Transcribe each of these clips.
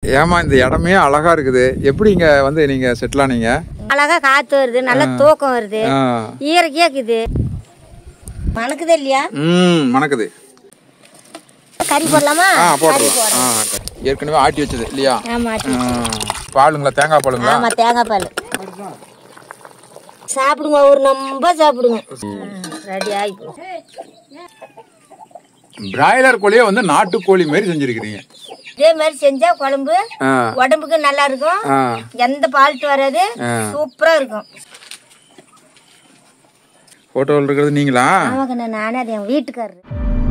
ஏமா இந்த இடமே அழகா இருக்குது எப்படி இங்க வந்து நீங்க செட்டில் ஆனீங்க அழகா காத்து வருது நல்ல தூக்கம் வருது ஆ. இயற்கையா இருக்குது மணக்குது இல்லையா ம் மணக்குது கறி போடலாமா ஆ கறி போட்டுடலாம் போடுறோம். ஆ ஏற்கனவே ஆட்டி வச்சது இல்லையா ஆமா ஆட்டி ஆ, பாலுங்களா தேங்காய் பாலுங்களா ஆமா தேங்காய் பால் சாப்பிடுங்க ஒரு நம்ப சாப்பிடுங்க ரெடி ஆகி பிராய்லர் கோழியே வந்து நாட்டுக்கோழி மாதிரி செஞ்சிருக்கிறீங்க இதே மாதிரி செஞ்சா குழம்பு ஆ உடம்புக்கு நல்லா இருக்கும் ஆ எந்த பால்ட்டு வராது ஆ. சூப்பரா இருக்கும் ஃபோட்டோவில் இருக்கிறது நீங்களா ஆமாக்கண்ணா நானே அது என் வீட்டுக்காரரு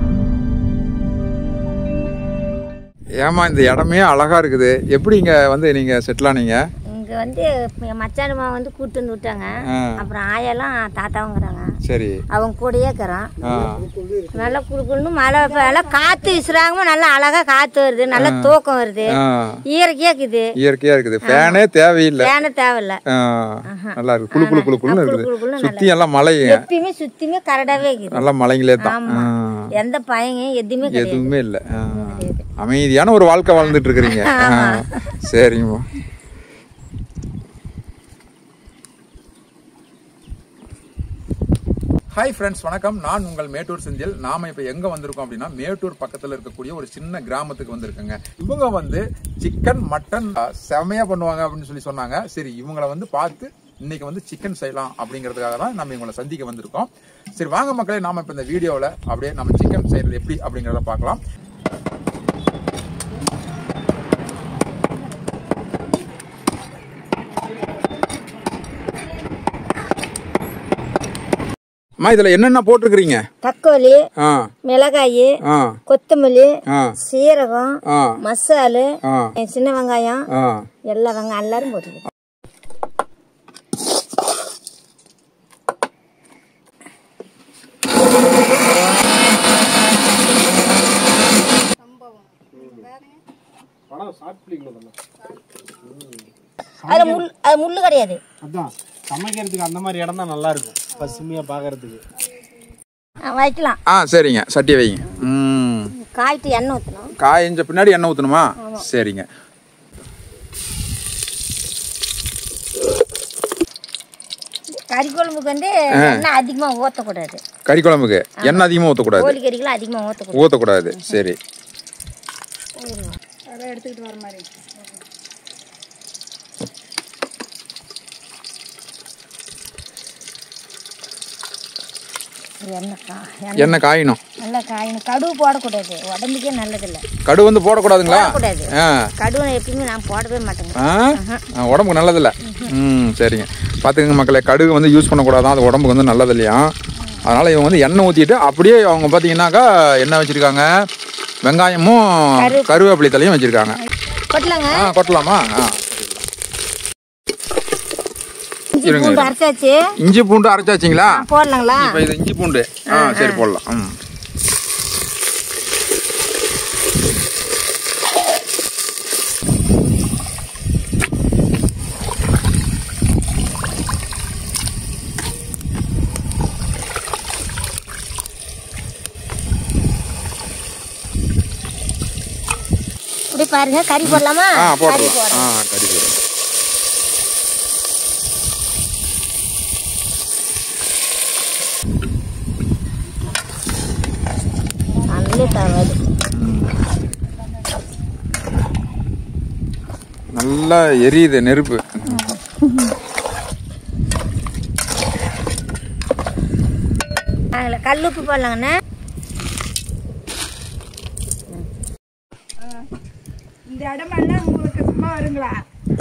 ஏமா இந்த இடமே அழகா இருக்குது எப்படி இங்க வந்து நீங்க செட்டில் ஆனீங்க இங்க வந்து என் மச்சானுமா வந்து கூட்டு வந்து விட்டாங்க ஆ. அப்புறம் ஆயெல்லாம் தாத்தாவுங்கிறாங்க சரி அவங்க கூடயே இருக்கிறான் ஆ நல்லா குடுக்கணும் மழை எல்லாம் காத்து வீசுறாங்க நல்லா அழகா காத்து வருது நல்லா தூக்கம் வருது ஆ இயற்கையா இருக்குது இயற்கையா இருக்குது ஃபேனே தேவையில்லை வேண தேவையில்ல ஆ, நல்லா இருக்கு குளு குளு குளு குளுன்னு குளு இருக்குது குளுன்னு சுத்தி எல்லாம் மலைங்க எப்பயுமே சுத்தியுமே கரடாவே இருக்குது நல்லா மலைங்களே தான் ஆமா ஆ, எந்த பையங்க எதுவுமே கிடையாது எதுவுமே இல்லை ஆ, அமைதியான ஒரு வாழ்க்கை வாழ்ந்துட்டு இருக்கிறீங்க ஆ, சரிங்கம்மா ஹாய் ஃப்ரெண்ட்ஸ் வணக்கம் நான் உங்கள் மேட்டூர் செந்தில் நாம இப்போ எங்க வந்திருக்கோம் அப்படின்னா மேட்டூர் பக்கத்துல இருக்கக்கூடிய ஒரு சின்ன கிராமத்துக்கு வந்திருக்கோங்க இவங்க வந்து சிக்கன் மட்டன் செமையா பண்ணுவாங்க அப்படின்னு சொல்லி சொன்னாங்க சரி இவங்கள வந்து பார்த்து இன்னைக்கு வந்து சிக்கன் செய்யலாம் அப்படிங்கிறதுக்காக தான் நம்ம இவங்களை சந்திக்க வந்திருக்கோம் சரி வாங்க மக்களே நாம இப்போ இந்த வீடியோவில் அப்படியே நம்ம சிக்கன் செய்யறது எப்படி அப்படிங்கிறத பார்க்கலாம் அம்மா இதுல என்னென்ன போட்டிருக்கிறீங்க தக்காளி ஆ மிளகாய் ஆ கொத்தமல்லி ஆ சீரகம் ஆ மசாலு ஆ சின்ன வெங்காயம் ஆ எல்லா வெங்காயம் எல்லாரும் போட்டுருக்கு அதுல முள் அது முள்ளு கிடையாது அதான் சமைக்கிறதுக்கு அந்த மாதிரி இடம் தான் நல்லா இருக்கும் பசுமையா பாக்குறதுக்கு ஆ, வைக்கலாம் ஆ சரிங்க சட்டியை வைங்க ம் காய்ட்டு எண்ணெய் ஊற்றணும் காய்ஞ்ச பின்னாடி எண்ணெய் ஊற்றணுமா சரிங்க கறி குழம்புக்கு வந்து எண்ணெய் அதிகமா ஊற்றக்கூடாது கறி குழம்புக்கு எண்ணெய் அதிகமாக ஊற்றக்கூடாது கோழி கறிக்கெல்லாம் அதிகமா ஊற்றக்கூடாது ஊற்றக்கூடாது சரி எண்ணெய் கா எண்ணெய் எண்ணெய் காயணும் நல்லா காயணும் கடுகு போடக்கூடாது உடம்புக்கே நல்லதில்லை கடு வந்து போடக்கூடாதுங்களா போடக்கூடாது ஆ கடுகு எப்பயுமே நான் போடவே மாட்டேங்க ஆ ஆ, உடம்புக்கு நல்லதில்ல ம் சரிங்க பார்த்துக்கங்க மக்களே கடுகு வந்து யூஸ் பண்ணக்கூடாதான் அது உடம்புக்கு வந்து நல்லது இல்லையா அதனால் இவங்க வந்து எண்ணெய் ஊற்றிட்டு அப்படியே அவங்க பார்த்தீங்கன்னாக்கா என்ன வச்சுருக்காங்க வெங்காயமும் கருவேப்பிலை தலையும் வச்சுருக்காங்க கொட்டலாங்க ஆ கொட்டலாமா ஆ இஞ்சி பூண்டு அரைச்சாச்சு இஞ்சி பூண்டு அரைச்சாச்சிங்களா போடலாங்களா இப்போ இது இஞ்சி பூண்டு ஆ சரி போடலாம் ம் இப்படி பாருங்க கறி போடலாமா ஆ கறி போடலாம் போடுறோம் ஆ கறி போடுறோம் நல்ல தவாது நல்லா எரியுது நெருப்பு நாங்கள கல்லுப்பு போடலாங்கண்ணே இந்த இடமெல்லாம் உங்களுக்கு சும்மா வருங்களா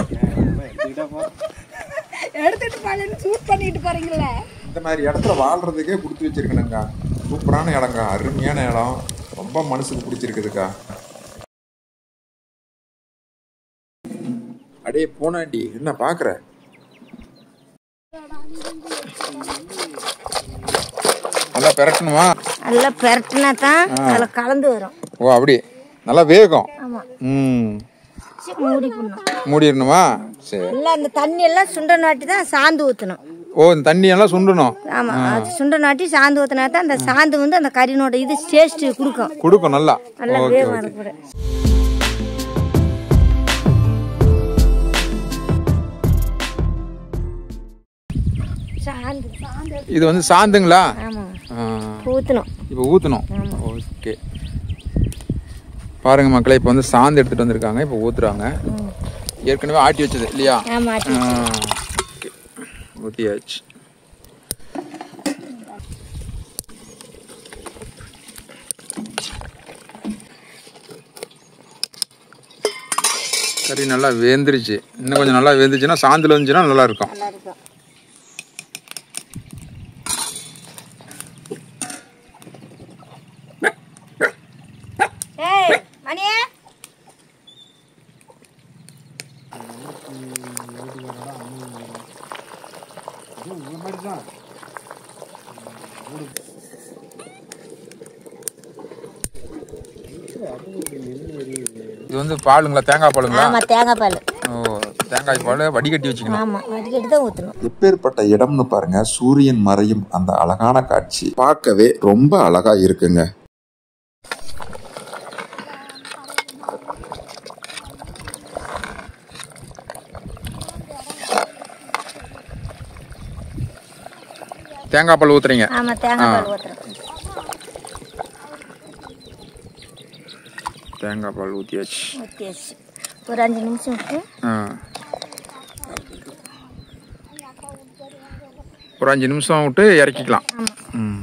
எடுத்துட்டு போலன்னு சூட் பண்ணிட்டு போறீங்களே இந்த மாதிரி இடத்துல வாழ்றதுக்கே கொடுத்து வச்சிருக்கணுங்க சூப்பரான இடங்க அருமையான இடம் ரொம்ப மனசுக்கு பிடிச்சிருக்குதுக்கா அடே போனாண்டி என்ன பாக்குற நல்லா பெரட்டணுமா நல்லா பெரட்டினா தான் அதில் கலந்து வரும் ஓ அப்படி நல்லா வேகம் ஆமா ம் சரி, மூடி போடணும் மூடிடணுமா சரி எல்லாம் அந்த தண்ணி எல்லாம் சுண்ட நாட்டி தான் சாந்து ஊற்றணும் ஓ இந்த தண்ணி எல்லாம் சுண்டணும் ஆமா அது சுண்ட நாட்டி சாந்து ஊற்றினா தான் அந்த சாந்து வந்து அந்த கறினோட இது டேஸ்ட் கொடுக்கும் கொடுக்கும் நல்லா நல்லா ஓகே வேகம் ஓகே கூட இது வந்து சாந்துங்களா ஆமாங்க ஊற்றணும் இப்போ ஊற்றணும் ஓகே பாருங்க மக்களே இப்போ வந்து சாந்து எடுத்துட்டு வந்திருக்காங்க இப்போ ஊத்துறாங்க ஏற்கனவே ஆட்டி வச்சது இல்லையா ஆமாம் ஆ, okay. ஊத்தியாச்சு கறி நல்லா வேந்துருச்சு இன்னும் கொஞ்சம் நல்லா வேந்துச்சுன்னா சாந்துல வந்துச்சுன்னா நல்லா இருக்கும் நல்லா இருக்கும் ஏய் மணியே இது வந்து பாலுங்களா தேங்காய் பாலுங்களா ஆமாம் தேங்காய் பால் ஓ தேங்காய் பால் வடிகட்டி வச்சுக்கணும் ஆமாம் வடிகட்டி தான் ஊற்றணும் எப்பேற்பட்ட இடம்னு பாருங்க சூரியன் மறையும் அந்த அழகான காட்சி பார்க்கவே ரொம்ப அழகா இருக்குங்க தேங்காய் பால் ஊத்துறீங்க ஆமாம் தேங்காய் பால் ஊற்றுறோம் தேங்காய் பால் ஊற்றியாச்சு ஊற்றியாச்சு ஒரு அஞ்சு நிமிஷம் விட்டு ஆ ஒரு அஞ்சு நிமிஷம் விட்டு இறக்கிக்கலாம் ம்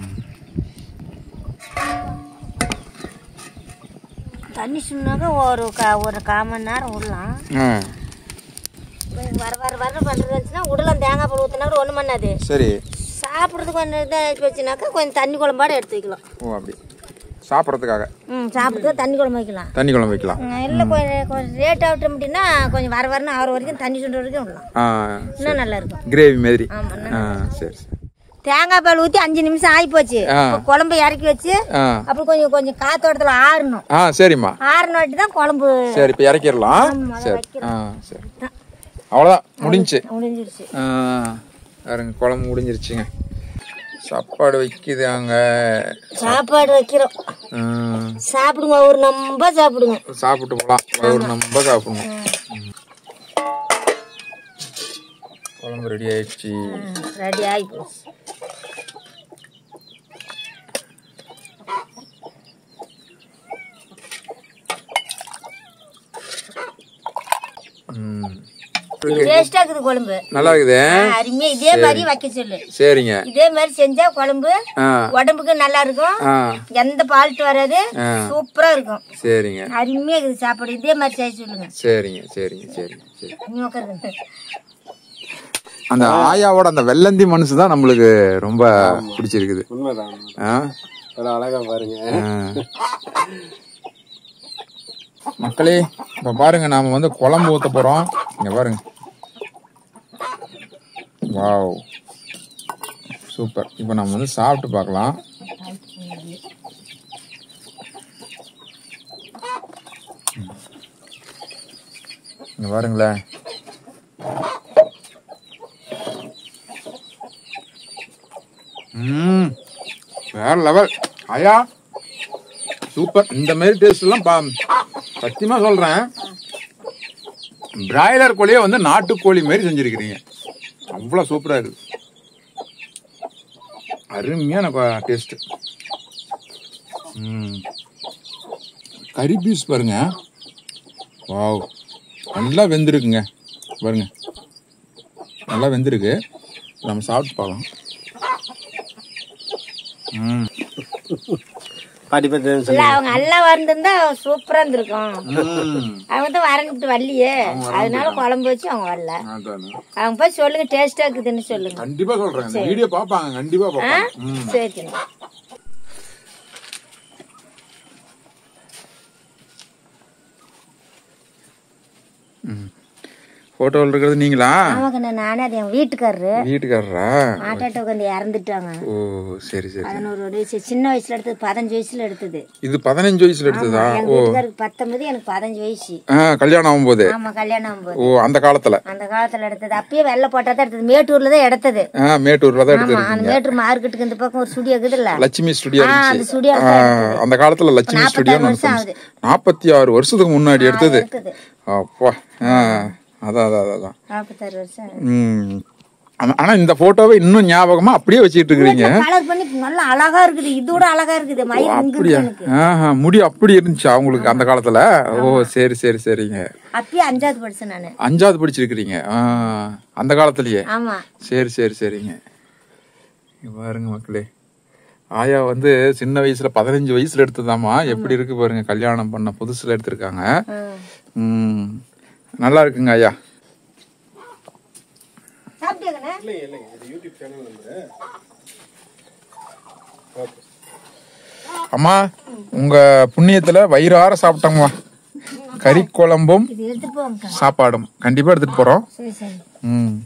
தண்ணி சொன்னாக்கா ஒரு கா ஒரு கால் மணி நேரம் விடலாம் ஆ கொஞ்சம் வர வர வர பண்ணுறது வந்துச்சுன்னா விடலாம் தேங்காய் பால் ஊற்றினா கூட ஒன்றும் பண்ணாது சரி சாப்பிட்றதுக்கு கொஞ்சம் இதாக வச்சுனாக்கா கொஞ்சம் தண்ணி குழம்பாட எடுத்து வைக்கலாம் ஓ அப்படி சாப்பிட்றதுக்காக ம் சாப்பிட்றதுக்கு தண்ணி குழம்பு வைக்கலாம் தண்ணி குழம்பு வைக்கலாம் இல்லை கொஞ்சம் கொஞ்சம் ரேட் ஆகட்டும் அப்படின்னா கொஞ்சம் வர வரணும் ஆறு வரைக்கும் தண்ணி சுண்டு வரைக்கும் விடலாம் ஆ இன்னும் நல்லா இருக்கும் கிரேவி மாதிரி ஆமாம் ஆ சரி சரி தேங்காய் பால் ஊற்றி அஞ்சு நிமிஷம் ஆகி போச்சு ஆ. இப்போ குழம்பு இறக்கி வச்சு ஆ அப்புறம் கொஞ்சம் கொஞ்சம் காத்தோட்டத்தில் ஆறணும் ஆ சரிம்மா ஆறுன வாட்டி தான் குழம்பு சரி இப்போ இறக்கிடலாம் ஆமா, அதை சரி ஆ சரி அவ்வளோதான் முடிஞ்சுச்சு முடிஞ்சிருச்சு ஆ பாருங்க குழம்பு முடிஞ்சிருச்சுங்க சாப்பாடு வைக்குது அங்கே சாப்பாடு வைக்கிறோம் சாப்பிடுங்க ஒரு நம்ப சாப்பிடுங்க சாப்பிட்டு போகலாம் ஒரு நம்ம சாப்பிடணும் ம். குழம்பு ரெடி ஆயிடுச்சு ரெடி ஆகி போச்சு ம். டேஸ்டா இருக்குது குழம்பு நல்லா இருக்குது அருமையா இதே மாதிரி வைக்க சொல்லு சரிங்க இதே மாதிரி செஞ்சா குழம்பு ஆ உடம்புக்கு நல்லா இருக்கும் ஆ எந்த பால்ட்டு வராது ஆ. சூப்பரா இருக்கும் சரிங்க அருமையா இருக்குது சாப்பாடு இதே மாதிரி செய்ய சொல்லுங்க சரிங்க சரிங்க சரிங்க சரி நீ உட்காருங்க அந்த ஆயாவோட அந்த வெள்ளந்தி மனசு தான் நம்மளுக்கு ரொம்ப பிடிச்சிருக்குது உண்மைதான் ஆ ஒரு அழகா பாருங்க மக்களே இப்ப பாருங்க நாம வந்து குழம்பு ஊத்த போறோம் இங்க பாருங்க வாவ் சூப்பர் இப்போ நம்ம வந்து சாப்பிட்டு பார்க்கலாம் இங்க பாருங்களேன் ம் வேற லெவல் ஐயா சூப்பர் இந்த மாதிரி டேஸ்ட் எல்லாம் பா சத்தியமா சொல்றேன் பிராய்லர் கோழியே வந்து நாட்டுக்கோழி மாதிரி செஞ்சிருக்கிறீங்க அவ்வளோ சூப்பரா இருக்கு அருமையான டேஸ்ட் ம் கறி பீஸ் பாருங்க வாவ் நல்லா வெந்திருக்குங்க பாருங்க நல்லா வெந்திருக்கு நம்ம சாப்பிட்டு பார்க்கலாம் ம் பாட்டி பத்தி இல்ல அவங்க நல்லா வந்திருந்தா சூப்பரா இருந்திருக்கும் ம் அவங்க தான் வரங்கிட்டு வரலையே அதனால குழம்பு வச்சு அவங்க வரல அதானே. அவங்க போய் சொல்லுங்க டேஸ்டா இருக்குதுன்னு சொல்லுங்க கண்டிப்பா சொல்றேன் இந்த வீடியோ பாப்பாங்க கண்டிப்பா பாப்பாங்க ம். சரி போட்டோவில் இருக்கிறது நீங்களா ஆமாக்கண்ணா நானே அது என் வீட்டுக்காரரு வீட்டுக்காரரா ஆட்டாட்ட உட்காந்து இறந்துட்டாங்க ஓ சரி சரி பதினோரு வயசு சின்ன வயசுல எடுத்தது பதினஞ்சு வயசுல எடுத்தது இது பதினஞ்சு வயசுல எடுத்ததா எங்க ஓ வீட்டுக்காருக்கு பத்தொன்பது எனக்கு பதினஞ்சு வயசு ஆ கல்யாணம் ஆகும்போது ஆமா கல்யாணம் ஆகும்போது ஓ அந்த காலத்துல அந்த காலத்துல எடுத்தது அப்பயே வெள்ளை போட்டா தான் எடுத்தது மேட்டூர்ல தான் எடுத்தது ஆ மேட்டூர்ல தான் ஆமா அந்த எடுத்திருக்கீங்க மேட்டூர் மார்க்கெட்டுக்கு இந்த பக்கம் ஒரு ஸ்டுடியோ இருக்குதுல்ல லட்சுமி ஸ்டுடியோ ஆ, அந்த இருந்துச்சு ஸ்டுடியோ ஆ, அந்த காலத்துல லட்சுமி ஸ்டுடியோ வருஷம் ஆகுது. நாற்பத்தி ஆறு வருஷத்துக்கு முன்னாடி எடுத்தது இருக்குது அப்பா ஆ அதான் அதான் அதான், அதான் நாற்பத்தாறு வருஷம் ம் ஆனா- ஆனா இந்த போட்டோவை இன்னும் ஞாபகமா அப்படியே வச்சுட்டு இருக்கிறீங்க கலர் பண்ணி நல்லா அழகா இருக்குது இதோட அழகா இருக்குது மயில் இங்க அப்படியா இருக்கு எனக்கு ஆஹா, முடி அப்படி இருந்துச்சு அவங்களுக்கு அந்த காலத்துல ஓ சரி சரி சரிங்க அப்பயே அஞ்சாவது படிச்சேன் நானு அஞ்சாவது படிச்சிருக்கிறீங்க ஆ, அந்த காலத்திலேயே ஆமா சரி சரி சரிங்க இங்க பாருங்க மக்களே ஆயா வந்து சின்ன வயசுல பதினஞ்சு வயசுல எடுத்ததாமா எப்படி இருக்கு பாருங்க கல்யாணம் பண்ண புதுசுல எடுத்திருக்காங்க ம் நல்லா இருக்குங்க ஐயா சாப்பிட்டேங்கண்ணே அம்மா உங்க புண்ணியத்துல வயிறார சாப்பிட்டோங்கம்மா கறி குழம்பும் இது எடுத்துட்டு போங்க சாப்பாடும் கண்டிப்பா எடுத்துட்டு போறோம் சரி சரி ம்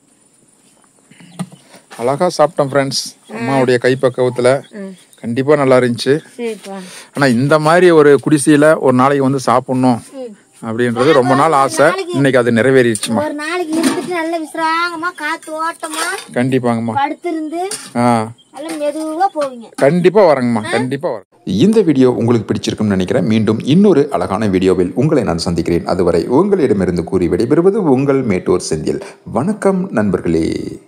அழகா சாப்பிட்டோம் ஃப்ரெண்ட்ஸ் அம்மாவுடைய கைப்பக்குவத்துல கண்டிப்பா நல்லா இருந்துச்சு சரிப்பா ஆனா இந்த மாதிரி ஒரு குடிசையில ஒரு நாளைக்கு வந்து சாப்பிடணும் அப்படின்றது ரொம்ப நாள் ஆசை இன்னைக்கு அது நிறைவேறிடுச்சுமா ஒரு நாளைக்கு இருந்துட்டு நல்ல விசிராங்கமா காத்து ஓட்டமா கண்டிப்பாங்கம்மா படுத்திருந்து ஆ நல்லா மெதுவா போவீங்க கண்டிப்பா வரேங்கம்மா கண்டிப்பா வரேன் இந்த வீடியோ உங்களுக்கு பிடிச்சிருக்கும்னு நினைக்கிறேன் மீண்டும் இன்னொரு அழகான வீடியோவில் உங்களை நான் சந்திக்கிறேன் அதுவரை உங்களிடமிருந்து கூறி விடைபெறுவது உங்கள் மேட்டூர் செந்தில் வணக்கம் நண்பர்களே